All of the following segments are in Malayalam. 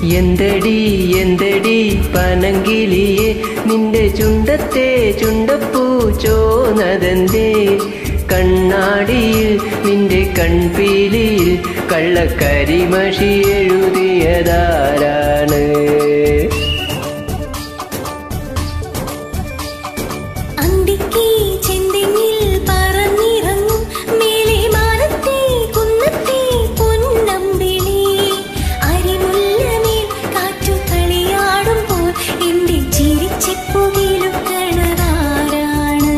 എന്തടി എന്തടി പനങ്കിളിയെ നിന്റെ ചുണ്ടത്തെ ചുണ്ടപ്പൂ ചോനതന്തേ കണ്ണാടിയിൽ നിന്റെ കൺപീലിയിൽ കള്ളക്കരിമഷി എഴുതിയതാരാണ് അന്തിക്ക് ചെന്തെങ്ങിൽ പറന്നിറങ്ങും മേലെ മാനത്തെ കുന്നത്തെ പൊന്നമ്പിളി അരിമുല്ലമേൽ കാറ്റു കളിയാടുമ്പോൾ എന്റെ ചിരിച്ചിപ്പുകിലുക്കണതാരാണ്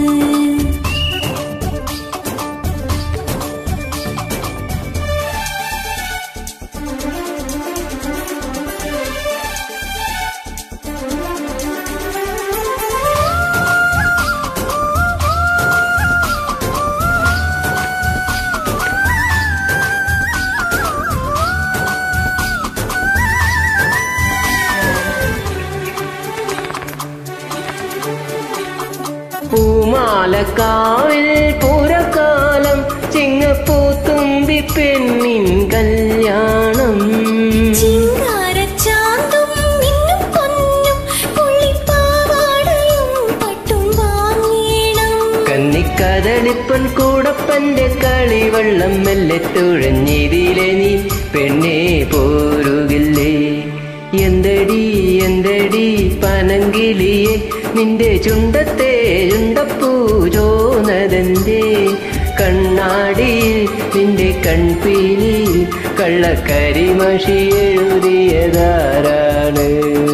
പൂമാലക്കാവിൽ പുരക്കാലം ചിങ്ങപ്പൂത്തുമ്പി പെണ്ണിൻ കല്യാണം ചിങ്കാരച്ചാന്തും മിന്നും പൊന്നും പുള്ളിപ്പാവാടയും പട്ടും വാങ്ങീണം കന്നിക്കതളിപ്പൻ കൂടപ്പന്റെ കളിവെള്ളം മെല്ലെ തുഴഞ്ഞിതിലെ നീ പെണ്ണെ പോരുകില്ലേ എന്തടി എന്തടി പനങ്കിളിയെ നിന്റെ ചുണ്ടത്തെ ചുണ്ടപ്പൂ ചോനതന്റെ കണ്ണാടിയിൽ നിന്റെ കൺപീലിയിൽ കള്ളക്കരിമഷി എഴുതിയതാരാണ്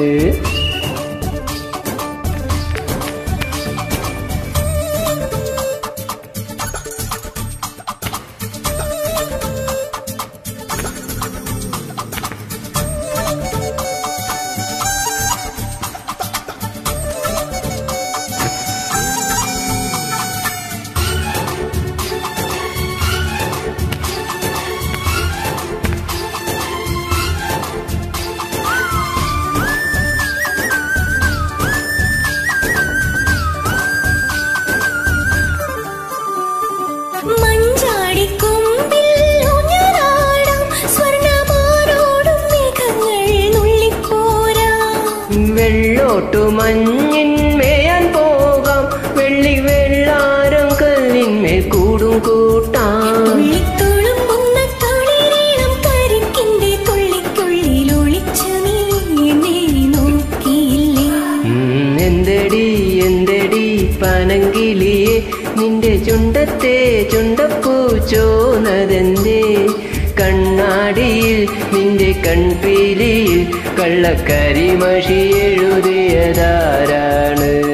മഞ്ചാടിക്കൊമ്പിൽ ഊഞ്ഞാലാടാം സ്വർണ്ണമാരോടും മേഘങ്ങൾ നുള്ളിപ്പോരാം വെള്ളോട്ടു മഞ്ഞിൻ മേയാൻ പോകാം വെള്ളി വെള്ളാരം കല്ലിന്മേൽ കൂടും കൂട്ടാം തുള്ളിത്തുളുമ്പുന്ന തളിരീണം കരിക്കിന്റെ തുള്ളിക്കുള്ളിൽ ഒളിച്ചു നീ എന്നെ നോക്കിയില്ലേ ഉം, എന്തടി എന്തടി പനങ്കിളിയെ നിന്റെ ചുണ്ടത്തെ ചുണ്ടപ്പൂ ചോനതെന്തേ കണ്ണാടിയിൽ നിന്റെ കൺപീലിയിൽ കള്ളക്കരിമഷി എഴുതിയതാരാണ്